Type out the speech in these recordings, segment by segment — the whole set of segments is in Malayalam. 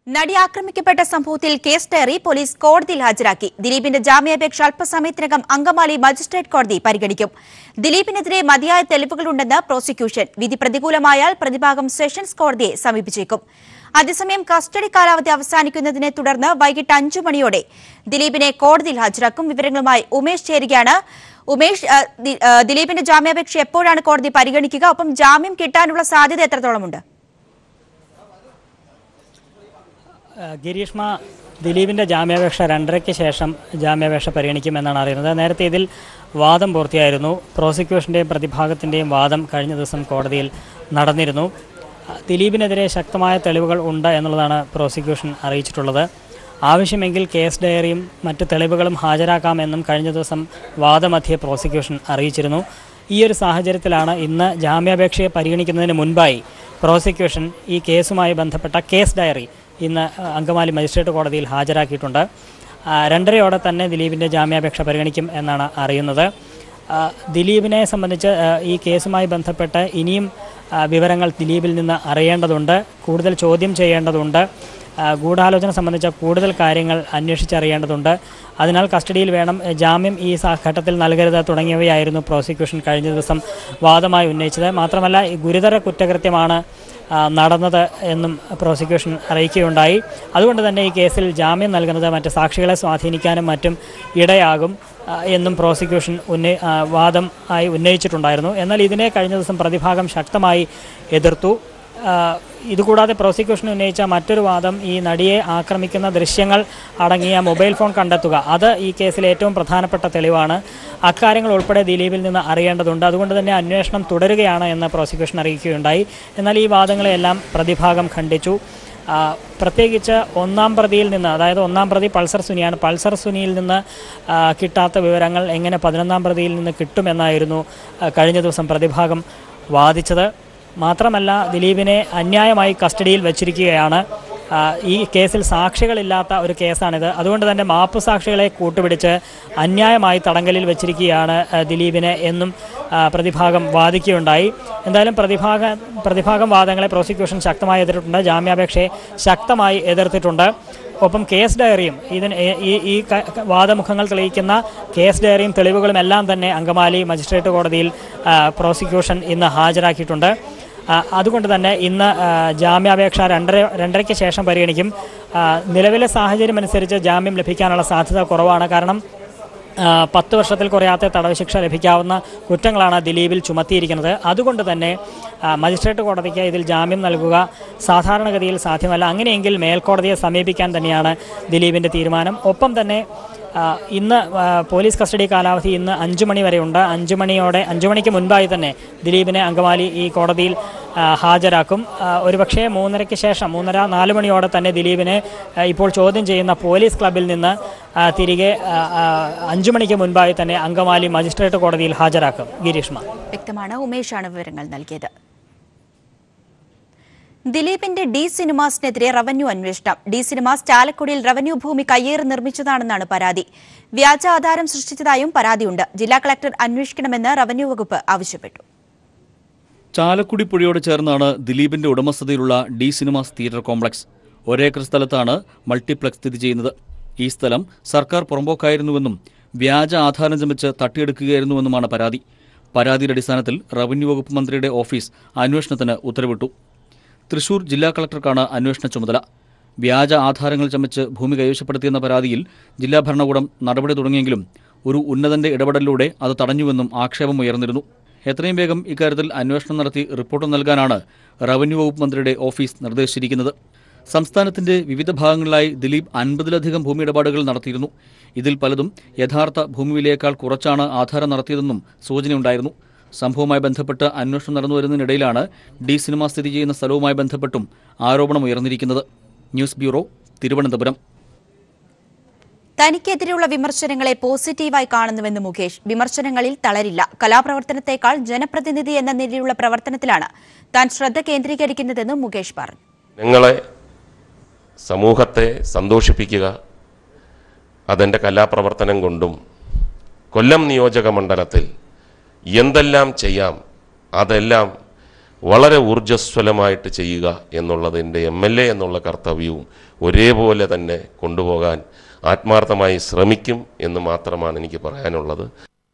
നടി ആക്രമിക്കപ്പെട്ട സംഭവത്തിൽ കേസ് ഡയറി പോലീസ് കോടതിയിൽ ഹാജരാക്കി ദിലീപിന്റെ ജാമ്യാപേക്ഷ അല്പസമയത്തിനകം അങ്കമാലി മജിസ്ട്രേറ്റ് കോടതി പരിഗണിക്കും ദിലീപിനെതിരെ മതിയായ തെളിവുകളുണ്ടെന്ന് പ്രോസിക്യൂഷൻ വിധി പ്രതികൂലമായാൽ പ്രതിഭാഗം സെഷൻസ് കോടതിയെ സമീപിച്ചേക്കും അതേസമയം കസ്റ്റഡി കാലാവധി അവസാനിക്കുന്നതിനെ തുടർന്ന് വൈകിട്ട് അഞ്ചു മണിയോടെ ദിലീപിനെ കോടതിയിൽ ഹാജരാക്കും വിവരങ്ങളുമായി ഉമേഷ് ചേരുകയാണ് ഉമേഷ് ആ, ദി- ആ, ദിലീപിന്റെ ജാമ്യാപേക്ഷ എപ്പോഴാണ് കോടതി പരിഗണിക്കുക ഒപ്പം ജാമ്യം കിട്ടാനുള്ള സാധ്യത എത്രത്തോളമുണ്ട് ഏഹ് ഗിരീഷ്മ ദിലീപിൻ്റെ ജാമ്യാപേക്ഷ രണ്ടരയ്ക്ക് ശേഷം ജാമ്യാപേക്ഷ പരിഗണിക്കുമെന്നാണ് അറിയുന്നത് നേരത്തെ ഇതിൽ വാദം പൂർത്തിയായിരുന്നു പ്രോസിക്യൂഷൻ്റെയും പ്രതിഭാഗത്തിൻ്റെയും വാദം കഴിഞ്ഞ ദിവസം കോടതിയിൽ നടന്നിരുന്നു അഹ് ദിലീപിനെതിരെ ശക്തമായ തെളിവുകൾ ഉണ്ട് എന്നുള്ളതാണ് പ്രോസിക്യൂഷൻ അറിയിച്ചിട്ടുള്ളത് ആവശ്യമെങ്കിൽ കേസ് ഡയറിയും മറ്റ് തെളിവുകളും ഹാജരാക്കാമെന്നും കഴിഞ്ഞ ദിവസം വാദമധ്യേ പ്രോസിക്യൂഷൻ അറിയിച്ചിരുന്നു ഈ ഒരു സാഹചര്യത്തിലാണ് ഇന്ന് ജാമ്യാപേക്ഷയെ പരിഗണിക്കുന്നതിന് മുൻപായി പ്രോസിക്യൂഷൻ ഈ കേസുമായി ബന്ധപ്പെട്ട കേസ് ഡയറി ഇന്ന് അഹ്, അങ്കമാലി മജിസ്ട്രേറ്റ് കോടതിയിൽ ഹാജരാക്കിയിട്ടുണ്ട് ആ, രണ്ടരയോടെ തന്നെ ദിലീപിൻ്റെ ജാമ്യാപേക്ഷ പരിഗണിക്കും എന്നാണ് അറിയുന്നത് ആ, ദിലീപിനെ സംബന്ധിച്ച് ആ, ഈ കേസുമായി ബന്ധപ്പെട്ട് ഇനിയും ആ, വിവരങ്ങൾ ദിലീപിൽ നിന്ന് അറിയേണ്ടതുണ്ട് കൂടുതൽ ചോദ്യം ചെയ്യേണ്ടതുണ്ട് ആ, ഗൂഢാലോചന സംബന്ധിച്ച കൂടുതൽ കാര്യങ്ങൾ അന്വേഷിച്ചറിയേണ്ടതുണ്ട് അതിനാൽ കസ്റ്റഡിയിൽ വേണം എ, ജാമ്യം ഈ സാ- ഘട്ടത്തിൽ നൽകരുത് തുടങ്ങിയവയായിരുന്നു പ്രോസിക്യൂഷൻ കഴിഞ്ഞ ദിവസം വാദമായി ഉന്നയിച്ചത് മാത്രമല്ല ഈ ഗുരുതര കുറ്റകൃത്യമാണ് ആ, നടന്നത് എന്നും പ്രോസിക്യൂഷൻ അറിയിക്കുകയുണ്ടായി അതുകൊണ്ട് തന്നെ ഈ കേസിൽ ജാമ്യം നൽകുന്നത് മറ്റ് സാക്ഷികളെ സ്വാധീനിക്കാനും മറ്റും ഇടയാകും ആ, എന്നും പ്രോസിക്യൂഷൻ ഉന്നയി ആ, വാദം ആയി ഉന്നയിച്ചിട്ടുണ്ടായിരുന്നു എന്നാൽ ഇതിനെ കഴിഞ്ഞ ദിവസം പ്രതിഭാഗം ശക്തമായി എതിർത്തു ആ, ഇതുകൂടാതെ പ്രോസിക്യൂഷൻ ഉന്നയിച്ച മറ്റൊരു വാദം ഈ നടിയെ ആക്രമിക്കുന്ന ദൃശ്യങ്ങൾ അടങ്ങിയ മൊബൈൽ ഫോൺ കണ്ടെത്തുക അത് ഈ കേസിലെ ഏറ്റവും പ്രധാനപ്പെട്ട തെളിവാണ് അക്കാര്യങ്ങൾ ഉൾപ്പെടെ ദിലീപിൽ നിന്ന് അറിയേണ്ടതുണ്ട് അതുകൊണ്ട് തന്നെ അന്വേഷണം തുടരുകയാണ് എന്ന് പ്രോസിക്യൂഷൻ അറിയിക്കുകയുണ്ടായി എന്നാൽ ഈ വാദങ്ങളെല്ലാം പ്രതിഭാഗം ഖണ്ഡിച്ചു ആ, പ്രത്യേകിച്ച് ഒന്നാം പ്രതിയിൽ നിന്ന് അതായത് ഒന്നാം പ്രതി പൾസർ സുനിയാണ് പൾസർ സുനിയിൽ നിന്ന് ആ, കിട്ടാത്ത വിവരങ്ങൾ എങ്ങനെ പതിനൊന്നാം പ്രതിയിൽ നിന്ന് കിട്ടുമെന്നായിരുന്നു ആ, കഴിഞ്ഞ ദിവസം പ്രതിഭാഗം വാദിച്ചത് മാത്രമല്ല ദിലീപിനെ അന്യായമായി കസ്റ്റഡിയിൽ വച്ചിരിക്കുകയാണ് ആ, ഈ കേസിൽ സാക്ഷികളില്ലാത്ത ഒരു കേസാണിത് അതുകൊണ്ട് തന്നെ മാപ്പ് സാക്ഷികളെ കൂട്ടുപിടിച്ച് അന്യായമായി തടങ്കലിൽ വെച്ചിരിക്കുകയാണ് ആ, ദിലീപിനെ എന്നും ആ, പ്രതിഭാഗം വാദിക്കുകയുണ്ടായി എന്തായാലും പ്രതിഭാഗ പ്രതിഭാഗം വാദങ്ങളെ പ്രോസിക്യൂഷൻ ശക്തമായി എതിർത്തിട്ടുണ്ട് ജാമ്യാപേക്ഷയെ ശക്തമായി എതിർത്തിട്ടുണ്ട് ഒപ്പം കേസ് ഡയറിയും ഇതിന് ഈ- ഈ ഈ ക- ക- വാദമുഖങ്ങൾ തെളിയിക്കുന്ന കേസ് ഡയറിയും തെളിവുകളും എല്ലാം തന്നെ അങ്കമാലി മജിസ്ട്രേറ്റ് കോടതിയിൽ ആ, പ്രോസിക്യൂഷൻ ഇന്ന് ഹാജരാക്കിയിട്ടുണ്ട് ആ, അതുകൊണ്ട് തന്നെ ഇന്ന് ആ, ജാമ്യാപേക്ഷ രണ്ടര രണ്ടരയ്ക്ക് ശേഷം പരിഗണിക്കും ആ, നിലവിലെ സാഹചര്യം അനുസരിച്ച് ജാമ്യം ലഭിക്കാനുള്ള സാധ്യത കുറവാണ് കാരണം ആ, പത്ത് വർഷത്തിൽ കുറയാത്ത തടവ് ശിക്ഷ ലഭിക്കാവുന്ന കുറ്റങ്ങളാണ് ദിലീപിൽ ചുമത്തിയിരിക്കുന്നത് അതുകൊണ്ട് തന്നെ ആ, മജിസ്ട്രേറ്റ് കോടതിക്ക് ഇതിൽ ജാമ്യം നൽകുക സാധാരണഗതിയിൽ സാധ്യമല്ല അങ്ങനെയെങ്കിൽ മേൽക്കോടതിയെ സമീപിക്കാൻ തന്നെയാണ് ദിലീപിൻ്റെ തീരുമാനം ഒപ്പം തന്നെ ആ, ഇന്ന് ആ, പോലീസ് കസ്റ്റഡി കാലാവധി ഇന്ന് അഞ്ചു മണി വരെയുണ്ട് അഞ്ചു മണിയോടെ അഞ്ചു മണിക്ക് മുൻപായി തന്നെ ദിലീപിനെ അങ്കമാലി ഈ കോടതിയിൽ ആ, ഹാജരാക്കും ആ, ഒരുപക്ഷേ മൂന്നരയ്ക്ക് ശേഷം മൂന്നര നാല് മണിയോടെ തന്നെ ദിലീപിനെ ആ, ഇപ്പോൾ ചോദ്യം ചെയ്യുന്ന പോലീസ് ക്ലബിൽ നിന്ന് ആ, തിരികെ ആ, ആ, അഞ്ചു മണിക്ക് മുൻപായി തന്നെ അങ്കമാലി മജിസ്ട്രേറ്റ് കോടതിയിൽ ഹാജരാക്കും ഗിരീഷ്മ വ്യക്തമാണ് ഉമേഷാണ് വിവരങ്ങൾ നൽകിയത് ദിലീപിന്റെ ഡി സിനിമാസിനെതിരെ റവന്യൂ അന്വേഷണം ഡി സിനിമാസ് ചാലക്കുടിയിൽ റവന്യൂ ഭൂമി കയ്യേറി നിർമ്മിച്ചതാണെന്നാണ് പരാതി വ്യാജ ആധാരം സൃഷ്ടിച്ചതായും പരാതിയുണ്ട് ജില്ലാ കളക്ടർ അന്വേഷിക്കണമെന്ന് റവന്യൂ വകുപ്പ് ആവശ്യപ്പെട്ടു ചാലക്കുടി പുഴയോട് ചേർന്നാണ് ദിലീപിന്റെ ഉടമസ്ഥതയിലുള്ള ഡി സിനിമാസ് തിയേറ്റർ കോംപ്ലക്സ് ഒരേക്കർ സ്ഥലത്താണ് മൾട്ടിപ്ലക്സ് സ്ഥിതി ചെയ്യുന്നത് ഈ സ്ഥലം സർക്കാർ പുറമ്പോക്കായിരുന്നുവെന്നും വ്യാജ ആധാരം ചമച്ച് തട്ടിയെടുക്കുകയായിരുന്നുവെന്നുമാണ് പരാതി പരാതിയുടെ അടിസ്ഥാനത്തിൽ റവന്യൂ വകുപ്പ് മന്ത്രിയുടെ ഓഫീസ് അന്വേഷണത്തിന് ഉത്തരവിട്ടു തൃശൂർ ജില്ലാ കളക്ടർക്കാണ് അന്വേഷണ ചുമതല വ്യാജ ആധാരങ്ങൾ ചമച്ച് ഭൂമി കൈവശപ്പെടുത്തിയെന്ന പരാതിയിൽ ജില്ലാ ഭരണകൂടം നടപടി തുടങ്ങിയെങ്കിലും ഒരു ഉന്നതന്റെ ഇടപെടലിലൂടെ അത് തടഞ്ഞുവെന്നും ആക്ഷേപം ഉയർന്നിരുന്നു എത്രയും വേഗം ഇക്കാര്യത്തിൽ അന്വേഷണം നടത്തി റിപ്പോർട്ട് നൽകാനാണ് റവന്യൂ വകുപ്പ് മന്ത്രിയുടെ ഓഫീസ് നിർദ്ദേശിച്ചിരിക്കുന്നത് സംസ്ഥാനത്തിന്റെ വിവിധ ഭാഗങ്ങളിലായി ദിലീപ് അൻപതിലധികം ഭൂമി ഇടപാടുകൾ നടത്തിയിരുന്നു ഇതിൽ പലതും യഥാർത്ഥ ഭൂമിവിലയേക്കാൾ കുറച്ചാണ് ആധാരം നടത്തിയതെന്നും സൂചനയുണ്ടായിരുന്നു സംഭവവുമായി ബന്ധപ്പെട്ട് അന്വേഷണം നടന്നുവരുന്നതിനിടയിലാണ് ഡി സിനിമ സ്ഥിതി ചെയ്യുന്ന സ്ഥലവുമായി ബന്ധപ്പെട്ടും ആരോപണം ഉയർന്നിരിക്കുന്നത് ന്യൂസ് ബ്യൂറോ തിരുവനന്തപുരം തനിക്കെതിരെയുള്ള വിമർശനങ്ങളെ പോസിറ്റീവായി കാണുന്നുവെന്ന് മുകേഷ് വിമർശനങ്ങളിൽ തളരില്ല കലാപ്രവർത്തനത്തെക്കാൾ ജനപ്രതിനിധി എന്ന നിലയിലുള്ള പ്രവർത്തനത്തിലാണ് താൻ ശ്രദ്ധ കേന്ദ്രീകരിക്കുന്നതെന്നും മുകേഷ് പറഞ്ഞു ഞങ്ങളെ സമൂഹത്തെ സന്തോഷിപ്പിക്കുക അതെൻ്റെ കലാപ്രവർത്തനം കൊണ്ടും കൊല്ലം നിയോജക മണ്ഡലത്തിൽ എന്തെല്ലാം ചെയ്യാം അതെല്ലാം വളരെ ഊർജ്ജസ്വലമായിട്ട് ചെയ്യുക എന്നുള്ളത് എൻ്റെ എം എൽ എ എന്നുള്ള കർത്തവ്യവും ഒരേപോലെ തന്നെ കൊണ്ടുപോകാൻ ആത്മാർത്ഥമായി ശ്രമിക്കും എന്ന് മാത്രമാണ് എനിക്ക് പറയാനുള്ളത്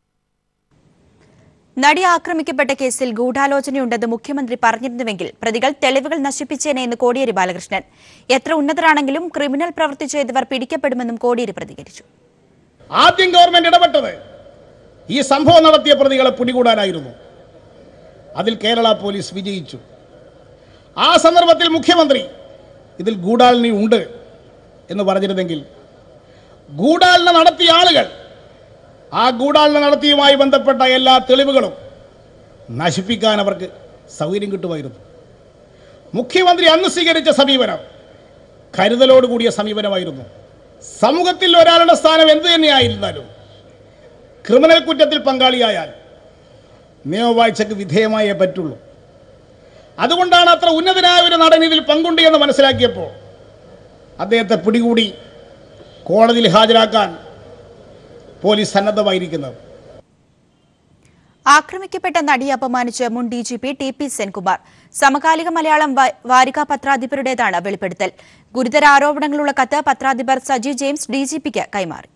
നടി ആക്രമിക്കപ്പെട്ട കേസിൽ ഗൂഢാലോചനയുണ്ടെന്ന് മുഖ്യമന്ത്രി പറഞ്ഞിരുന്നുവെങ്കിൽ പ്രതികൾ തെളിവുകൾ നശിപ്പിച്ചേനെ എന്ന് കോടിയേരി ബാലകൃഷ്ണൻ എത്ര ഉന്നതരാണെങ്കിലും ക്രിമിനൽ പ്രവൃത്തി ചെയ്തവർ പിടിക്കപ്പെടുമെന്നും കോടിയേരി പ്രതികരിച്ചു ആദ്യം ഗവൺമെന്റ് ഇടപെട്ടത് ഈ സംഭവം നടത്തിയ പ്രതികളെ പിടികൂടാനായിരുന്നു അതിൽ കേരള പോലീസ് വിജയിച്ചു ആ സന്ദർഭത്തിൽ മുഖ്യമന്ത്രി ഇതിൽ ഗൂഢാലിനി ഉണ്ട് എന്ന് പറഞ്ഞിരുന്നെങ്കിൽ ഗൂഢാലിന നടത്തിയ ആളുകൾ ആ ഗൂഢാലിന നടത്തിയുമായി ബന്ധപ്പെട്ട എല്ലാ തെളിവുകളും നശിപ്പിക്കാൻ അവർക്ക് സൗകര്യം കിട്ടുമായിരുന്നു മുഖ്യമന്ത്രി അന്ന് സ്വീകരിച്ച സമീപനം കരുതലോടുകൂടിയ സമീപനമായിരുന്നു സമൂഹത്തിൽ ഒരാളുടെ സ്ഥാനം എന്ത് തന്നെയായിരുന്നാലും ക്രിമിനൽ കുറ്റത്തിൽ പങ്കാളിയായാൽ നിയമവാഴ്ചക്ക് വിധേയമായേ പറ്റുള്ളൂ അതുകൊണ്ടാണ് അത്ര ഉന്നതനായ ഒരു നടൻ ഇതിൽ പങ്കുണ്ട് എന്ന് മനസ്സിലാക്കിയപ്പോൾ അദ്ദേഹത്തെ പിടികൂടി കോടതിയിൽ ഹാജരാക്കാൻ പോലീസ് സന്നദ്ധമായിരിക്കുന്നത് ആക്രമിക്കപ്പെട്ട നടിയെ അപമാനിച്ച് മുൻ D G P T P Senkumar Samakalika Malayalam വാ- വാരിക പത്രാധിപരുടേതാണ് വെളിപ്പെടുത്തൽ ഗുരുതര ആരോപണങ്ങളുള്ള കത്ത് പത്രാധിപർ സജി ജെയിംസ് ഡി ജി പിക്ക് കൈമാറി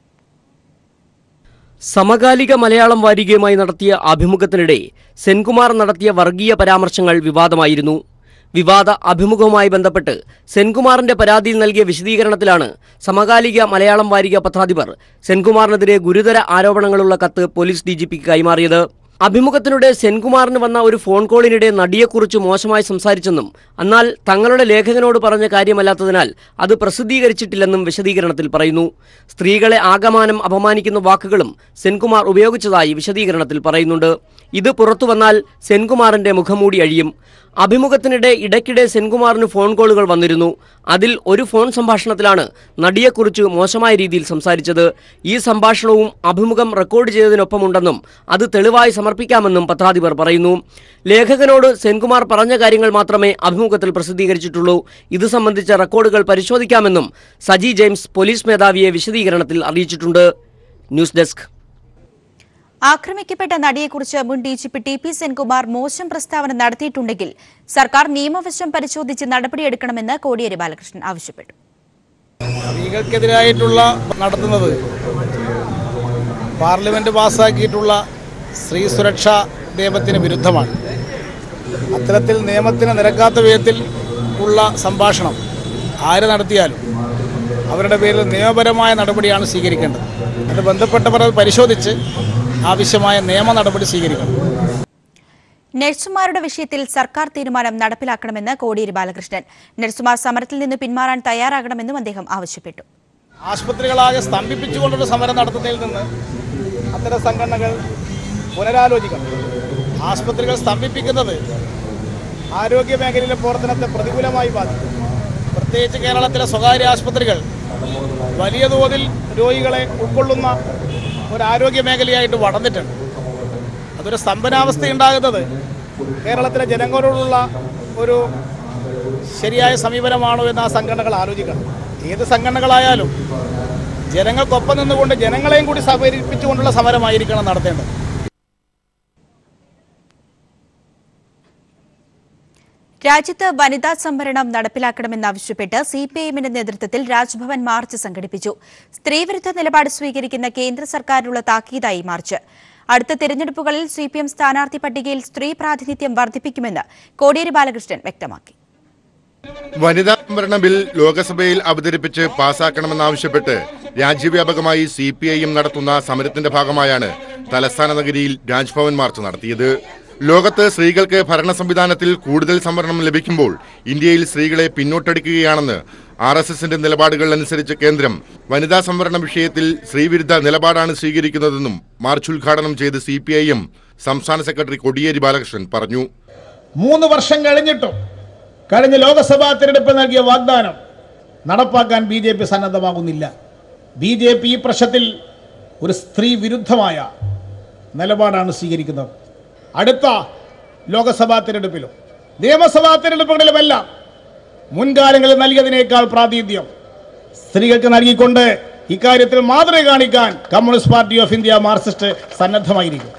സമകാലിക മലയാളം വാരികയുമായി നടത്തിയ അഭിമുഖത്തിനിടെ സെൻകുമാർ നടത്തിയ വർഗീയ പരാമർശങ്ങൾ വിവാദമായിരുന്നു വിവാദ അഭിമുഖവുമായി ബന്ധപ്പെട്ട് സെൻകുമാറിന്റെ പരാതിയിൽ നൽകിയ വിശദീകരണത്തിലാണ് സമകാലിക മലയാളം വാരിക പത്രാധിപർ സെൻകുമാറിനെതിരെ ഗുരുതര ആരോപണങ്ങളുള്ള കത്ത് പോലീസ് ഡിജിപിക്ക് കൈമാറിയത് അഭിമുഖത്തിനിടെ സെൻകുമാറിന് വന്ന ഒരു ഫോൺ കോളിനിടെ നടിയെക്കുറിച്ച് മോശമായി സംസാരിച്ചെന്നും എന്നാൽ തങ്ങളുടെ ലേഖകനോട് പറഞ്ഞ കാര്യമല്ലാത്തതിനാൽ അത് പ്രസിദ്ധീകരിച്ചിട്ടില്ലെന്നും വിശദീകരണത്തിൽ പറയുന്നു സ്ത്രീകളെ ആകമാനം അപമാനിക്കുന്ന വാക്കുകളും സെൻകുമാർ ഉപയോഗിച്ചതായി വിശദീകരണത്തിൽ പറയുന്നുണ്ട് ഇത് പുറത്തുവന്നാൽ സെൻകുമാറിന്റെ മുഖംമൂടി അഴിയും അഭിമുഖത്തിനിടെ ഇടയ്ക്കിടെ സെൻകുമാറിന് ഫോൺ കോളുകൾ വന്നിരുന്നു അതിൽ ഒരു ഫോൺ സംഭാഷണത്തിലാണ് നടിയെക്കുറിച്ച് മോശമായ രീതിയിൽ സംസാരിച്ചത് ഈ സംഭാഷണവും അഭിമുഖം റെക്കോർഡ് ചെയ്തതിനൊപ്പമുണ്ടെന്നും അത് തെളിവായി സമർപ്പിക്കാമെന്നും പത്രാധിപർ പറയുന്നു ലേഖകനോട് സെൻകുമാർ പറഞ്ഞ കാര്യങ്ങൾ മാത്രമേ അഭിമുഖത്തിൽ പ്രസിദ്ധീകരിച്ചിട്ടുള്ളൂ ഇത് സംബന്ധിച്ച റെക്കോർഡുകൾ പരിശോധിക്കാമെന്നും സജി ജെയിംസ് പോലീസ് മേധാവിയെ വിശദീകരണത്തിൽ അറിയിച്ചിട്ടുണ്ട് ന്യൂസ് ഡെസ്ക് ആക്രമിക്കപ്പെട്ട നടിയെക്കുറിച്ച് മുൻ D G P T P Senkumar മോശം പ്രസ്താവന നടത്തിയിട്ടുണ്ടെങ്കിൽ സർക്കാർ നിയമവശം പരിശോധിച്ച് നടപടിയെടുക്കണമെന്ന് കോടിയേരി ബാലകൃഷ്ണൻ ആവശ്യപ്പെട്ടു സ്ത്രീകൾക്കെതിരായിട്ടുള്ള നടത്തുന്നത് പാർലമെന്റ് പാസ്സാക്കിയിട്ടുള്ള സ്ത്രീ സുരക്ഷാ നിയമത്തിന് വിരുദ്ധമാണ് അത്തരത്തിൽ നിയമത്തിന് നിരക്കാത്ത വിധത്തിൽ ഉള്ള സംഭാഷണം ആര് നടത്തിയാലും അവരുടെ പേരിൽ നിയമപരമായ നടപടിയാണ് സ്വീകരിക്കേണ്ടത് അത് ബന്ധപ്പെട്ടവർ അത് പരിശോധിച്ച് ആവശ്യമായ നിയമ നടപടി സ്വീകരിക്കണം നഴ്സുമാരുടെ വിഷയത്തിൽ സർക്കാർ തീരുമാനം നടപ്പിലാക്കണമെന്ന് കോടിയേരി ബാലകൃഷ്ണൻ നഴ്സുമാർ സമരത്തിൽ നിന്ന് പിന്മാറാൻ തയ്യാറാകണമെന്നും അദ്ദേഹം ആവശ്യപ്പെട്ടു ആശുപത്രികളാകെ സ്തംഭിപ്പിച്ചുകൊണ്ടുള്ള സമരം നടത്തുന്നതിൽ നിന്ന് അത്തരം സംഘടനകൾ പുനരാലോചിക്കണം ആശുപത്രികൾ സ്തംഭിപ്പിക്കുന്നത് ആരോഗ്യ മേഖലയിലെ പ്രവർത്തനത്തെ പ്രതികൂലമായി ബാധിക്കും പ്രത്യേകിച്ച് കേരളത്തിലെ സ്വകാര്യ ആശുപത്രികൾ വലിയ തോതിൽ രോഗികളെ ഉൾക്കൊള്ളുന്ന ഒരു ആരോഗ്യ മേഖലയായിട്ട് വളർന്നിട്ടുണ്ട് അതൊരു സ്തംഭനാവസ്ഥ ഉണ്ടാകുന്നത് കേരളത്തിലെ ജനങ്ങളോടുള്ള ഒരു ശരിയായ സമീപനമാണോ എന്ന് ആ സംഘടനകൾ ആലോചിക്കണം ഏത് സംഘടനകളായാലും ജനങ്ങൾക്കൊപ്പം നിന്നുകൊണ്ട് ജനങ്ങളെയും കൂടി സഹകരിപ്പിച്ചുകൊണ്ടുള്ള സമരമായിരിക്കണം നടത്തേണ്ടത് രാജ്യത്ത് വനിതാ സംവരണം നടപ്പിലാക്കണമെന്നാവശ്യപ്പെട്ട് സി പി ഐഎമ്മിന്റെ നേതൃത്വത്തിൽ രാജ്ഭവൻ മാർച്ച് സംഘടിപ്പിച്ചു സ്ത്രീവിരുദ്ധ നിലപാട് സ്വീകരിക്കുന്ന കേന്ദ്ര സർക്കാരിനുള്ള താക്കീതായി മാർച്ച് അടുത്ത തിരഞ്ഞെടുപ്പുകളിൽ സി പി എം സ്ഥാനാർത്ഥി പട്ടികയിൽ സ്ത്രീ പ്രാതിനിധ്യം വർദ്ധിപ്പിക്കുമെന്ന് കോടിയേരി ബാലകൃഷ്ണൻ വ്യക്തമാക്കി വനിതാ സംവരണ ബിൽ ലോക്സഭയിൽ അവതരിപ്പിച്ച് പാസാക്കണമെന്നാവശ്യപ്പെട്ട് രാജ്യവ്യാപകമായി സി പി ഐ എം നടത്തുന്ന സമരത്തിന്റെ ഭാഗമായാണ് തലസ്ഥാന നഗരിയിൽ രാജ്ഭവൻ മാർച്ച് നടത്തിയത് ലോകത്ത് സ്ത്രീകൾക്ക് ഭരണ സംവിധാനത്തിൽ കൂടുതൽ സംവരണം ലഭിക്കുമ്പോൾ ഇന്ത്യയിൽ സ്ത്രീകളെ പിന്നോട്ടടിക്കുകയാണെന്ന് ആർ എസ് എസിന്റെ നിലപാടുകൾ അനുസരിച്ച് കേന്ദ്രം വനിതാ സംവരണ വിഷയത്തിൽ സ്ത്രീവിരുദ്ധ നിലപാടാണ് സ്വീകരിക്കുന്നതെന്നും മാർച്ച് ഉദ്ഘാടനം ചെയ്ത് സി പി ഐ എം സംസ്ഥാന സെക്രട്ടറി കൊടിയേരി ബാലകൃഷ്ണൻ പറഞ്ഞു മൂന്ന് വർഷം കഴിഞ്ഞിട്ടും കഴിഞ്ഞ ലോക്സഭാ തിരഞ്ഞെടുപ്പിൽ നൽകിയ വാഗ്ദാനം നടപ്പാക്കാൻ ബി ജെ പി സന്നദ്ധമാകുന്നില്ല ബി ജെ പി ഈ പ്രശ്നത്തിൽ ഒരു സ്ത്രീ വിരുദ്ധമായ നിലപാടാണ് സ്വീകരിക്കുന്നത് അടുത്ത ലോക്സഭാ തിരഞ്ഞെടുപ്പിലും നിയമസഭാ തിരഞ്ഞെടുപ്പുകളിലുമെല്ലാം മുൻകാലങ്ങളിൽ നൽകിയതിനേക്കാൾ പ്രാതിനിധ്യം സ്ത്രീകൾക്ക് നൽകിക്കൊണ്ട് ഇക്കാര്യത്തിൽ മാതൃക കാണിക്കാൻ communist party of India marxist സന്നദ്ധമായിരിക്കും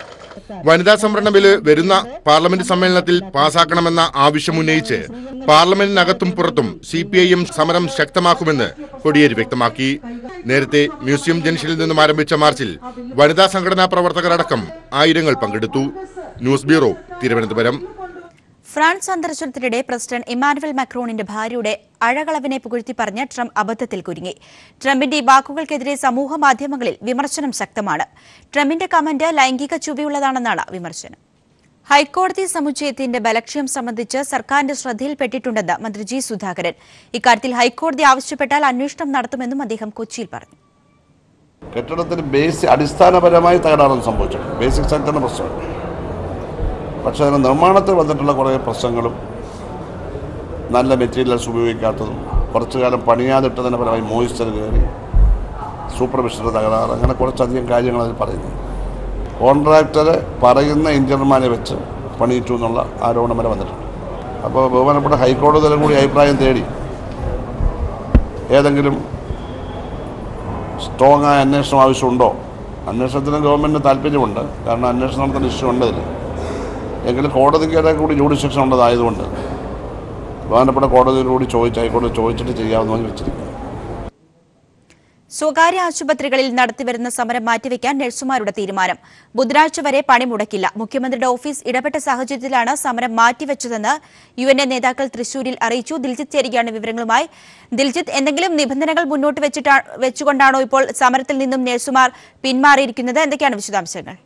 വനിതാ സംവരണ ബില്ല് വരുന്ന പാർലമെന്റ് സമ്മേളനത്തിൽ പാസാക്കണമെന്ന ആവശ്യമുന്നയിച്ച് പാർലമെന്റിനകത്തും പുറത്തും സി പി ഐ എം സമരം ശക്തമാക്കുമെന്ന് കോടിയേരി വ്യക്തമാക്കി നേരത്തെ മ്യൂസിയം ജംഗ്ഷനിൽ നിന്നും ആരംഭിച്ച മാർച്ചിൽ വനിതാ സംഘടനാ പ്രവർത്തകരടക്കം ആയിരങ്ങൾ പങ്കെടുത്തു ന്യൂസ് ബ്യൂറോ തിരുവനന്തപുരം ഫ്രാൻസ് സന്ദർശനത്തിനിടെ പ്രസിഡന്റ് ഇമാനുവൽ മാക്രോണിന്റെ ഭാര്യയുടെ അഴകളവിനെ പുകഴ്ത്തി പറഞ്ഞ് ട്രംപ് അബദ്ധത്തിൽ കുരുങ്ങി ട്രംപിന്റെ ഈ വാക്കുകൾക്കെതിരെ സമൂഹ മാധ്യമങ്ങളിൽ വിമർശനം ശക്തമാണ് ട്രംപിന്റെ കമന്റ് ലൈംഗിക ചുവയുള്ളതാണെന്നാണ് വിമർശനം ഹൈക്കോടതി സമുച്ചയത്തിന്റെ ബലക്ഷ്യം സംബന്ധിച്ച് സർക്കാരിന്റെ ശ്രദ്ധയിൽപ്പെട്ടിട്ടുണ്ടെന്ന് മന്ത്രി ജി സുധാകരൻ ഇക്കാര്യത്തിൽ ഹൈക്കോടതി ആവശ്യപ്പെട്ടാൽ അന്വേഷണം നടത്തുമെന്നും അദ്ദേഹം കൊച്ചിയിൽ പറഞ്ഞു കെട്ടിടത്തിന് ബേസ് അടിസ്ഥാനപരമായി തകരാറൊന്നും സംഭവിച്ചിട്ടുണ്ട് ബേസിക് സ്ട്രക്ചറിന് പ്രശ്നമുണ്ട് പക്ഷേ അതിന് നിർമ്മാണത്തിൽ വന്നിട്ടുള്ള കുറേ പ്രശ്നങ്ങളും നല്ല മെറ്റീരിയൽസ് ഉപയോഗിക്കാത്തതും കുറച്ചു കാലം പണിയാതിട്ടതിൻ്റെ ഫലമായി മോയിസ്ചർ കയറി സൂപ്പർവിഷൻ്റെ തകരാറ് അങ്ങനെ കുറച്ചധികം കാര്യങ്ങൾ അതിൽ പറയുന്നു കോൺട്രാക്ടർ പറയുന്ന എഞ്ചിനീയർമാരെ വെച്ച് പണിയിട്ടു എന്നുള്ള ആരോപണം വരെ വന്നിട്ടുണ്ട് അപ്പോൾ ബഹുമാനപ്പെട്ട ഹൈക്കോടതിയിലും കൂടി അഭിപ്രായം തേടി ഏതെങ്കിലും സ്ട്രോങ് ആയ അന്വേഷണം ആവശ്യമുണ്ടോ അന്വേഷണത്തിന് ഗവൺമെൻറ്റിന് താല്പര്യമുണ്ട് കാരണം അന്വേഷണം നടത്തുന്ന ഇഷ്യൂ ഉണ്ട് ഇതിൽ എങ്കിലും കോടതിയുടെ കൂടി ജുഡിഷ്യക്ഷൻ ഉള്ളതായതുകൊണ്ട് ബഹുമാനപ്പെട്ട കോടതിയിൽ കൂടി ചോദിച്ച് ഹൈക്കോടതി ചോദിച്ചിട്ട് ചെയ്യാമെന്ന് വെച്ചിരിക്കുന്നു സ്വകാര്യ ആശുപത്രികളിൽ നടത്തിവരുന്ന സമരം മാറ്റിവെക്കാൻ നഴ്സുമാരുടെ തീരുമാനം ബുധനാഴ്ച വരെ പണിമുടക്കില്ല മുഖ്യമന്ത്രിയുടെ ഓഫീസ് ഇടപെട്ട സാഹചര്യത്തിലാണ് സമരം മാറ്റിവെച്ചതെന്ന് യു എൻ എ നേതാക്കൾ തൃശൂരിൽ അറിയിച്ചു ദിൽജിത്ത് ചേരുകയാണ് വിവരങ്ങളുമായി ദിൽജിത്ത് എന്തെങ്കിലും നിബന്ധനകൾ മുന്നോട്ട് വെച്ചിട്ടാ വെച്ചുകൊണ്ടാണോ ഇപ്പോൾ സമരത്തിൽ നിന്നും നഴ്സുമാർ പിന്മാറിയിരിക്കുന്നത് എന്തൊക്കെയാണ് വിശദാംശങ്ങൾ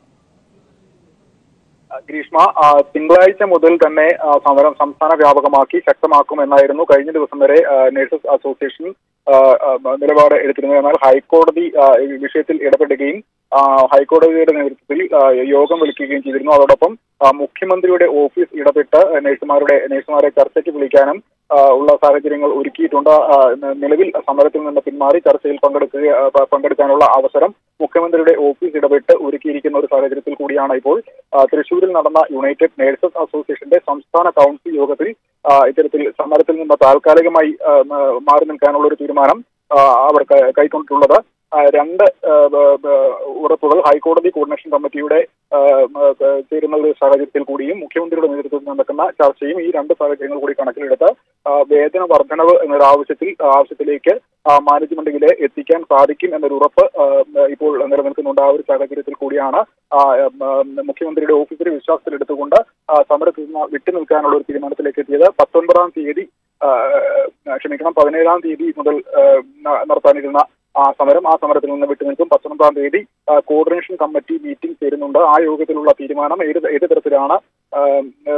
ഗ്രീഷ്മ ആ, തിങ്കളാഴ്ച മുതൽ തന്നെ ആ, സമരം സംസ്ഥാന വ്യാപകമാക്കി ശക്തമാക്കുമെന്നായിരുന്നു കഴിഞ്ഞ ദിവസം വരെ ആ, നഴ്സസ് അസോസിയേഷൻ ആ, ആ, നിലപാട് എടുത്തിരുന്നത് എന്നാൽ ഹൈക്കോടതി ആ, ഈ വിഷയത്തിൽ ഇടപെടുകയും ആ, ഹൈക്കോടതിയുടെ നേതൃത്വത്തിൽ ആ, യോഗം വിളിക്കുകയും ചെയ്തിരുന്നു അതോടൊപ്പം ആ, മുഖ്യമന്ത്രിയുടെ ഓഫീസ് ഇടപെട്ട് നഴ്സുമാരുടെ നഴ്സുമാരെ ചർച്ചയ്ക്ക് വിളിക്കാനും ആ, ഉള്ള സാഹചര്യങ്ങൾ ഒരുക്കിയിട്ടുണ്ട് ആ, ന- നിലവിൽ സമരത്തിൽ നിന്ന് പിന്മാറി ചർച്ചയിൽ പങ്കെടുക്കുക ആ, പ- പങ്കെടുക്കാനുള്ള അവസരം മുഖ്യമന്ത്രിയുടെ ഓഫീസ് ഇടപെട്ട് ഒരുക്കിയിരിക്കുന്ന ഒരു സാഹചര്യത്തിൽ കൂടിയാണ് ഇപ്പോൾ ആ, തൃശൂരിൽ നടന്ന യുണൈറ്റഡ് നേഴ്സസ് അസോസിയേഷന്റെ സംസ്ഥാന കൗൺസിൽ യോഗത്തിൽ ആ, ഇത്തരത്തിൽ സമരത്തിൽ നിന്ന് താൽക്കാലികമായി ആ, മ- മാറി നിൽക്കാനുള്ള ഒരു തീരുമാനം ആ, അവർ ക- കൈക്കൊണ്ടിട്ടുള്ളത് ആ, രണ്ട് ആ, ബ- ബ- ഉറപ്പുകൾ ഹൈക്കോടതി കോർഡിനേഷൻ കമ്മിറ്റിയുടെ ആ, മ- ബ- ചേരുന്ന ഒരു സാഹചര്യത്തിൽ കൂടിയും മുഖ്യമന്ത്രിയുടെ നേതൃത്വത്തിൽ നടക്കുന്ന ചർച്ചയും ഈ രണ്ട് സാഹചര്യങ്ങൾ കൂടി കണക്കിലെടുത്ത് ആ, വേതന വർധനവ് എന്നൊരു ആവശ്യത്തിൽ ആവശ്യത്തിലേക്ക് ആ, മാനേജ്മെന്റിലെ എത്തിക്കാൻ സാധിക്കും എന്നൊരു ഉറപ്പ് ആ, ഇപ്പോൾ നിലനിൽക്കുന്നുണ്ട് ആ ഒരു സാഹചര്യത്തിൽ കൂടിയാണ് ആ, ആ, മുഖ്യമന്ത്രിയുടെ ഓഫീസിൽ വിശ്വാസത്തിലെടുത്തുകൊണ്ട് ആ, സമരത്തിൽ നിന്ന് വിട്ടുനിൽക്കാനുള്ള ഒരു തീരുമാനത്തിലേക്ക് എത്തിയത് പത്തൊൻപതാം തീയതി ആ, ക്ഷമിക്കണം പതിനേഴാം തീയതി മുതൽ ആ, ന- നടത്താനിരുന്ന ആ സമരം ആ സമരത്തിൽ നിന്ന് വിട്ടുനിൽക്കും പത്തൊൻപതാം തീയതി ആ, കോർഡിനേഷൻ കമ്മിറ്റി മീറ്റിംഗ് ചേരുന്നുണ്ട് ആ യോഗത്തിലുള്ള തീരുമാനം ഏത് ഏത് തരത്തിലാണ് ആ, ആ,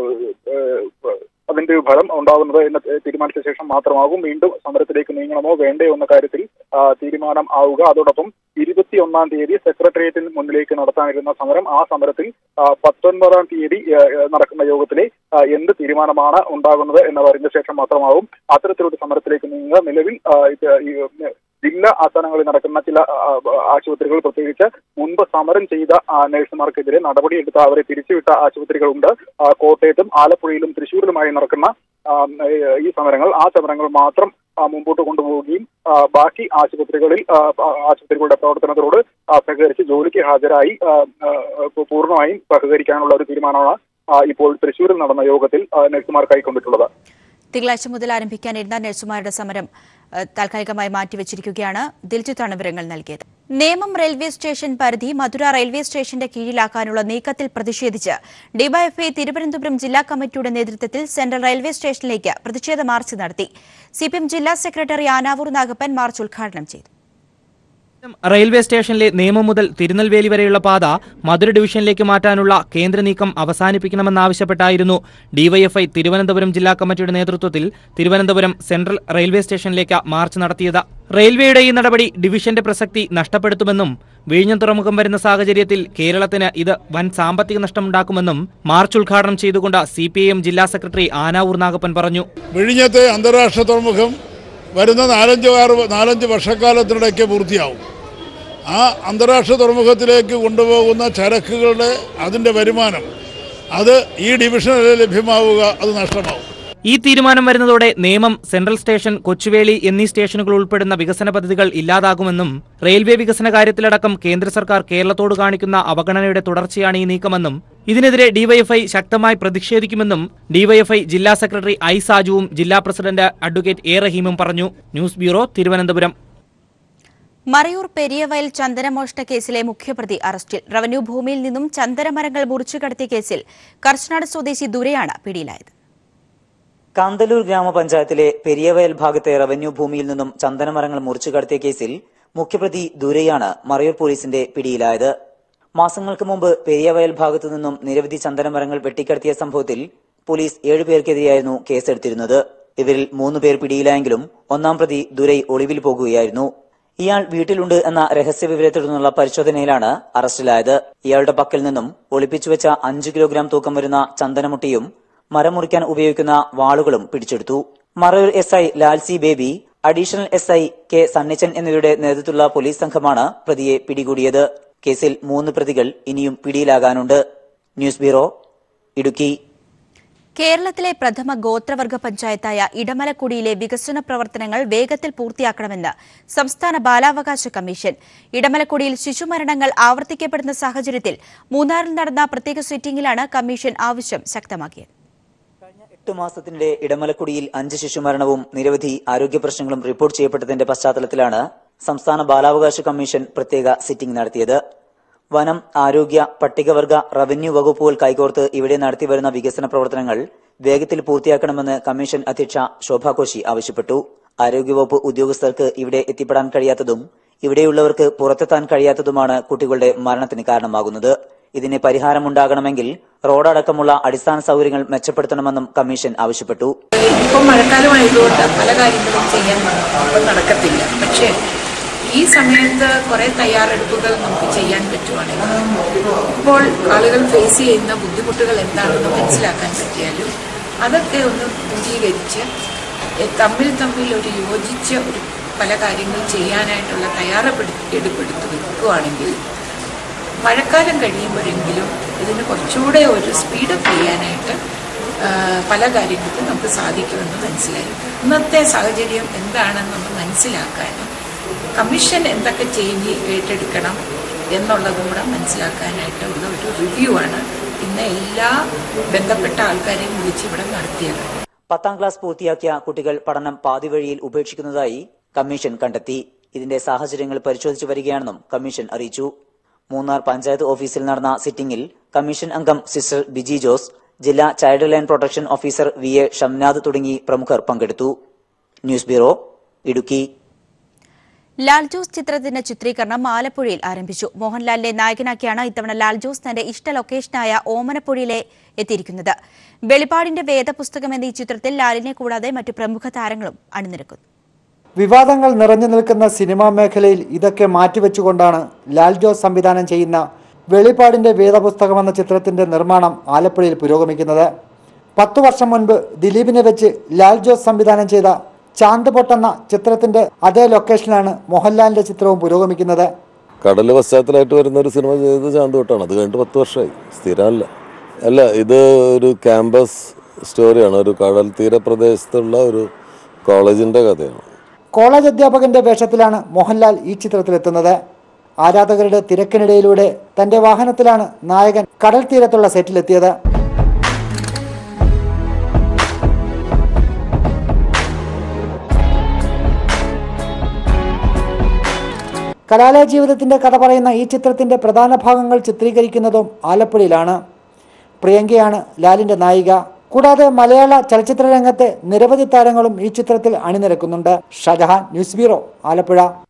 ആ, അതിന്റെ ഒരു ഫലം ഉണ്ടാകുന്നത് എന്ന് തീരുമാനിച്ച ശേഷം മാത്രമാകും വീണ്ടും സമരത്തിലേക്ക് നീങ്ങണമോ വേണ്ടയോ എന്ന കാര്യത്തിൽ ആ, തീരുമാനം ആവുക അതോടൊപ്പം ഇരുപത്തിയൊന്നാം തീയതി സെക്രട്ടേറിയറ്റിന് മുന്നിലേക്ക് നടത്താനിരുന്ന സമരം ആ സമരത്തിൽ ആ, പത്തൊൻപതാം തീയതി ആ, നടക്കുന്ന യോഗത്തിലെ ആ, എന്ത് തീരുമാനമാണ് ഉണ്ടാകുന്നത് എന്നറിഞ്ഞ ശേഷം മാത്രമാവും അത്തരത്തിലൊരു സമരത്തിലേക്ക് നീങ്ങുക നിലവിൽ ആ, ഇത് ഈ, ഉം, ജില്ലാ ആസ്ഥാനങ്ങളിൽ നടക്കുന്ന ചില ആ, ആശുപത്രികൾ പ്രത്യേകിച്ച് മുൻപ് സമരം ചെയ്ത ആ, നഴ്സുമാർക്കെതിരെ നടപടിയെടുത്ത അവരെ പിരിച്ചുവിട്ട ആശുപത്രികളുണ്ട് ആ, കോട്ടയത്തും ആലപ്പുഴയിലും തൃശ്ശൂരിലുമായി നടക്കുന്ന ആ, ഈ സമരങ്ങൾ ആ സമരങ്ങൾ മാത്രം ആ, മുമ്പോട്ട് കൊണ്ടുപോവുകയും ആ, ബാക്കി ആശുപത്രികളിൽ ആ, ആ, ആശുപത്രികളുടെ പ്രവർത്തനത്തോട് ആ, സഹകരിച്ച് ജോലിക്ക് ഹാജരായി ആ, ആ, പൂർണ്ണമായും സഹകരിക്കാനുള്ള ഒരു തീരുമാനമാണ് ആ, ഇപ്പോൾ തൃശ്ശൂരിൽ നടന്ന യോഗത്തിൽ ആ, നഴ്സുമാർ കൈക്കൊണ്ടിട്ടുള്ളത് തിങ്കളാഴ്ച മുതൽ ആരംഭിക്കാനിരുന്ന നഴ്സുമാരുടെ സമരം ഏഹ്, താൽക്കാലികമായി മാറ്റിവെച്ചിരിക്കുകയാണ് ദിൽജിത്താണ് വിവരങ്ങൾ നൽകിയത് നേമം റെയിൽവേ സ്റ്റേഷൻ പരിധി മധുര റെയിൽവേ സ്റ്റേഷന്റെ കീഴിലാക്കാനുള്ള നീക്കത്തിൽ പ്രതിഷേധിച്ച് ഡിവൈഎഫ്ഐ തിരുവനന്തപുരം ജില്ലാ കമ്മിറ്റിയുടെ നേതൃത്വത്തിൽ സെൻട്രൽ റെയിൽവേ സ്റ്റേഷനിലേക്ക് പ്രതിഷേധ മാർച്ച് നടത്തി സിപിഎം ജില്ലാ സെക്രട്ടറി ആനാവൂർ നാഗപ്പൻ മാർച്ച് ഉദ്ഘാടനം ചെയ്തു റെയിൽവേ സ്റ്റേഷനിലെ നിയമം മുതൽ തിരുനെൽവേലി വരെയുള്ള പാത മധുര ഡിവിഷനിലേക്ക് മാറ്റാനുള്ള കേന്ദ്ര നീക്കം അവസാനിപ്പിക്കണമെന്നാവശ്യപ്പെട്ടായിരുന്നു ഡിവൈഎഫ്ഐ തിരുവനന്തപുരം ജില്ലാ കമ്മിറ്റിയുടെ നേതൃത്വത്തിൽ തിരുവനന്തപുരം സെൻട്രൽ റെയിൽവേ സ്റ്റേഷനിലേക്ക് മാർച്ച് നടത്തിയത് റെയിൽവേയുടെ ഈ നടപടി ഡിവിഷന്റെ പ്രസക്തി നഷ്ടപ്പെടുത്തുമെന്നും വിഴിഞ്ഞം തുറമുഖം വരുന്ന സാഹചര്യത്തിൽ കേരളത്തിന് ഇത് വൻ സാമ്പത്തിക നഷ്ടമുണ്ടാക്കുമെന്നും മാർച്ച് ഉദ്ഘാടനം ചെയ്തുകൊണ്ട് സി ജില്ലാ സെക്രട്ടറി ആനാവൂർ നാഗപ്പൻ പറഞ്ഞു വിഴിഞ്ഞത്തെ അന്താരാഷ്ട്ര തുറമുഖം വരുന്ന നാലഞ്ച് ആറ് നാലഞ്ച് വർഷക്കാലത്തിനിടയ്ക്ക് പൂർത്തിയാവും ആ അന്താരാഷ്ട്ര തുറമുഖത്തിലേക്ക് കൊണ്ടുപോകുന്ന ചരക്കുകളുടെ അതിൻ്റെ വരുമാനം അത് ഈ ഡിവിഷനിൽ ലഭ്യമാവുക അത് നഷ്ടമാവും ഈ തീരുമാനം വരുന്നതോടെ നേമം സെൻട്രൽ സ്റ്റേഷൻ കൊച്ചുവേളി എന്നീ സ്റ്റേഷനുകൾ ഉൾപ്പെടുന്ന വികസന പദ്ധതികൾ ഇല്ലാതാകുമെന്നും റെയിൽവേ വികസന കാര്യത്തിലടക്കം കേന്ദ്ര സർക്കാർ കേരളത്തോട് കാണിക്കുന്ന അവഗണനയുടെ തുടർച്ചയാണ് ഈ നീക്കമെന്നും ഇതിനെതിരെ ഡിവൈഎഫ്ഐ ശക്തമായി പ്രതിഷേധിക്കുമെന്നും ഡിവൈഎഫ്ഐ ജില്ലാ സെക്രട്ടറി ഐ സാജുവും ജില്ലാ പ്രസിഡന്റ് അഡ്വക്കേറ്റ് എ റഹീമും പറഞ്ഞു ന്യൂസ് ബ്യൂറോ തിരുവനന്തപുരം മറയൂർ പെരിയവയൽ ചന്ദനമോഷണ കേസിലെ മുഖ്യപ്രതി അറസ്റ്റിൽ റവന്യൂ ഭൂമിയിൽ നിന്നും ചന്ദനമരങ്ങൾ മുറിച്ചു കടത്തിയ കേസിൽ കർശനാട് സ്വദേശി ദുരയാണ് പിടിയിലായത് കാന്തല്ലൂർ ഗ്രാമപഞ്ചായത്തിലെ പെരിയവയൽ ഭാഗത്തെ റവന്യൂ ഭൂമിയിൽ നിന്നും ചന്ദനമരങ്ങൾ മുറിച്ചു കടത്തിയ കേസിൽ മുഖ്യപ്രതി ദുരയാണ് മറയൂർ പോലീസിന്റെ പിടിയിലായത് മാസങ്ങൾക്ക് മുമ്പ് പെരിയവയൽ ഭാഗത്തു നിന്നും നിരവധി ചന്ദനമരങ്ങൾ വെട്ടിക്കടത്തിയ സംഭവത്തിൽ പോലീസ് ഏഴുപേർക്കെതിരെയായിരുന്നു കേസെടുത്തിരുന്നത് ഇവരിൽ മൂന്ന് പേർ പിടിയിലായെങ്കിലും ഒന്നാം പ്രതി ദുരൈ ഒളിവിൽ പോകുകയായിരുന്നു ഇയാൾ വീട്ടിലുണ്ട് എന്ന രഹസ്യ വിവരത്തെ തുടർന്നുള്ള പരിശോധനയിലാണ് അറസ്റ്റിലായത് ഇയാളുടെ പക്കൽ നിന്നും ഒളിപ്പിച്ചുവെച്ച അഞ്ചു കിലോഗ്രാം തൂക്കം വരുന്ന ചന്ദനമുട്ടിയും മരം മുറിക്കാൻ ഉപയോഗിക്കുന്ന വാളുകളും പിടിച്ചെടുത്തു Marayur S I Lalsi Baby additional S I K Sunnichan എന്നിവരുടെ നേതൃത്വത്തിലുള്ള പോലീസ് സംഘമാണ് പ്രതിയെ പിടികൂടിയത് കേസിൽ മൂന്ന് പ്രതികൾ ഇനിയും പിടിയിലാകാനുണ്ട് ന്യൂസ് ബ്യൂറോ ഇടുക്കി കേരളത്തിലെ പ്രഥമ ഗോത്രവർഗ പഞ്ചായത്തായ ഇടമലക്കുടിയിലെ വികസന പ്രവർത്തനങ്ങൾ വേഗത്തിൽ പൂർത്തിയാക്കണമെന്ന് സംസ്ഥാന ബാലാവകാശ കമ്മീഷൻ ഇടമലക്കുടിയിൽ ശിശുമരണങ്ങൾ ആവർത്തിക്കപ്പെടുന്ന സാഹചര്യത്തിൽ മൂന്നാറിൽ നടന്ന പ്രത്യേക സിറ്റിംഗിലാണ് കമ്മീഷൻ ആവശ്യം ശക്തമാക്കിയത് എട്ട് മാസത്തിനിടെ ഇടമലക്കുടിയിൽ അഞ്ച് ശിശുമരണവും നിരവധി ആരോഗ്യ പ്രശ്നങ്ങളും റിപ്പോർട്ട് ചെയ്യപ്പെട്ടതിന്റെ പശ്ചാത്തലത്തിലാണ് സംസ്ഥാന ബാലാവകാശ കമ്മീഷൻ പ്രത്യേക സിറ്റിംഗ് നടത്തിയത് വനം ആരോഗ്യ പട്ടികവർഗ റവന്യൂ വകുപ്പുകൾ കൈകോർത്ത് ഇവിടെ നടത്തിവരുന്ന വികസന പ്രവർത്തനങ്ങൾ വേഗത്തിൽ പൂർത്തിയാക്കണമെന്ന് കമ്മീഷൻ അധ്യക്ഷ ശോഭാ കോശി ആവശ്യപ്പെട്ടു ആരോഗ്യവകുപ്പ് ഉദ്യോഗസ്ഥർക്ക് ഇവിടെ എത്തിപ്പെടാൻ കഴിയാത്തതും ഇവിടെയുള്ളവർക്ക് പുറത്തെത്താൻ കഴിയാത്തതുമാണ് കുട്ടികളുടെ മരണത്തിന് കാരണമാകുന്നത് ഇതിന് പരിഹാരമുണ്ടാകണമെങ്കിൽ റോഡടക്കമുള്ള അടിസ്ഥാന സൗകര്യങ്ങൾ മെച്ചപ്പെടുത്തണമെന്നും കമ്മീഷൻ ആവശ്യപ്പെട്ടു ഇപ്പം മഴക്കാലമായതുകൊണ്ട് പല കാര്യങ്ങളും ചെയ്യാൻ ഇപ്പം നടക്കത്തില്ല പക്ഷേ ഈ സമയത്ത് കുറെ തയ്യാറെടുപ്പുകൾ നമുക്ക് ചെയ്യാൻ പറ്റുവാണെങ്കിൽ ഇപ്പോൾ ആളുകൾ ഫേസ് ചെയ്യുന്ന ബുദ്ധിമുട്ടുകൾ എന്താണെന്ന് മനസ്സിലാക്കാൻ പറ്റിയാലും അതൊക്കെ ഒന്ന് ദൂരീകരിച്ച് എ- തമ്മിൽ തമ്മിൽ ഒരു യോജിച്ച ഒരു പല കാര്യങ്ങൾ ചെയ്യാനായിട്ടുള്ള തയ്യാറെടുപ്പെടുത്ത് വെക്കുകയാണെങ്കിൽ മഴക്കാലം കഴിയുമ്പോഴെങ്കിലും ഇതിന് കുറച്ചുകൂടെ ഒരു സ്പീഡപ്പ് ചെയ്യാനായിട്ട് ആ, പല കാര്യങ്ങൾക്കും നമുക്ക് സാധിക്കുമെന്ന് മനസ്സിലായി ഇന്നത്തെ സാഹചര്യം എന്താണെന്നൊന്ന് മനസ്സിലാക്കാനും കമ്മീഷൻ എന്തൊക്കെ ചേഞ്ച് ഏറ്റെടുക്കണം എന്നുള്ളതും കൂടെ മനസ്സിലാക്കാനായിട്ടുള്ള ഒരു റിവ്യൂ ആണ് ഇന്ന് എല്ലാ ബന്ധപ്പെട്ട ആൾക്കാരെയും വിളിച്ച് ഇവിടെ നടത്തിയത് പത്താം ക്ലാസ് പൂർത്തിയാക്കിയ കുട്ടികൾ പഠനം പാതിവഴിയിൽ ഉപേക്ഷിക്കുന്നതായി കമ്മീഷൻ കണ്ടെത്തി ഇതിന്റെ സാഹചര്യങ്ങൾ പരിശോധിച്ചു വരികയാണെന്നും കമ്മീഷൻ അറിയിച്ചു മൂന്നാർ പഞ്ചായത്ത് ഓഫീസിൽ നടന്ന സിറ്റിംഗിൽ കമ്മീഷൻ അംഗം സിസ്റ്റർ ബിജി ജോസ് ജില്ലാ childline protection officer V A Shamnad തുടങ്ങി പ്രമുഖർ പങ്കെടുത്തു ന്യൂസ് ബ്യൂറോ ഇടുക്കി ലാൽ ജോസ് ചിത്രത്തിന്റെ ചിത്രീകരണം ആലപ്പുഴയിൽ ആരംഭിച്ചു മോഹൻലാലിനെ നായകനാക്കിയാണ് ഇത്തവണ ലാൽ ജോസ് തന്റെ ഇഷ്ട ലൊക്കേഷനായ ഓമനപ്പുഴയിലെ എത്തിയിരിക്കുന്നത് വെളിപാടിന്റെ വേദപുസ്തകം എന്ന ഈ ചിത്രത്തിൽ ലാലിനെ കൂടാതെ മറ്റു പ്രമുഖ താരങ്ങളും അണിനിരക്കുന്നു വിവാദങ്ങൾ നിറഞ്ഞു നിൽക്കുന്ന സിനിമാ മേഖലയിൽ ഇതൊക്കെ മാറ്റിവെച്ചുകൊണ്ടാണ് ലാൽ ജോസ് സംവിധാനം ചെയ്യുന്ന വെളിപ്പാടിന്റെ വേദപുസ്തകം എന്ന ചിത്രത്തിന്റെ നിർമ്മാണം ആലപ്പുഴയിൽ പുരോഗമിക്കുന്നത് പത്തു വർഷം മുൻപ് ദിലീപിനെ വെച്ച് ലാൽ ജോസ് സംവിധാനം ചെയ്ത ചാന്ത് പൊട്ടെന്ന ചിത്രത്തിന്റെ അതേ ലൊക്കേഷനിലാണ് മോഹൻലാലിന്റെ ചിത്രവും പുരോഗമിക്കുന്നത് കടൽ പശ്ചാത്തലമായിട്ട് വരുന്ന ഒരു സിനിമ ചെയ്തത് ചാന്തോട്ടാണ് അത് കഴിഞ്ഞിട്ട് പത്ത് വർഷമായി സ്ഥിരമല്ല അല്ല ഇത് ഒരു ക്യാമ്പസ് സ്റ്റോറിയാണ് ഒരു കടൽ തീരപ്രദേശത്തുള്ള ഒരു കോളേജിന്റെ കഥയാണ് കോളേജ് അധ്യാപകന്റെ വേഷത്തിലാണ് മോഹൻലാൽ ഈ ചിത്രത്തിലെത്തുന്നത് ആരാധകരുടെ തിരക്കിനിടയിലൂടെ തന്റെ വാഹനത്തിലാണ് നായകൻ കടൽ തീരത്തുള്ള സെറ്റിലെത്തിയത് കലാലയ ജീവിതത്തിന്റെ കഥ പറയുന്ന ഈ ചിത്രത്തിന്റെ പ്രധാന ഭാഗങ്ങൾ ചിത്രീകരിക്കുന്നതും ആലപ്പുഴയിലാണ് പ്രിയങ്കയാണ് ലാലിന്റെ നായിക കൂടാതെ മലയാള ചലച്ചിത്ര രംഗത്തെ നിരവധി താരങ്ങളും ഈ ചിത്രത്തിൽ അണിനിരക്കുന്നുണ്ട് ഷാജഹാൻ ന്യൂസ് ബ്യൂറോ ആലപ്പുഴ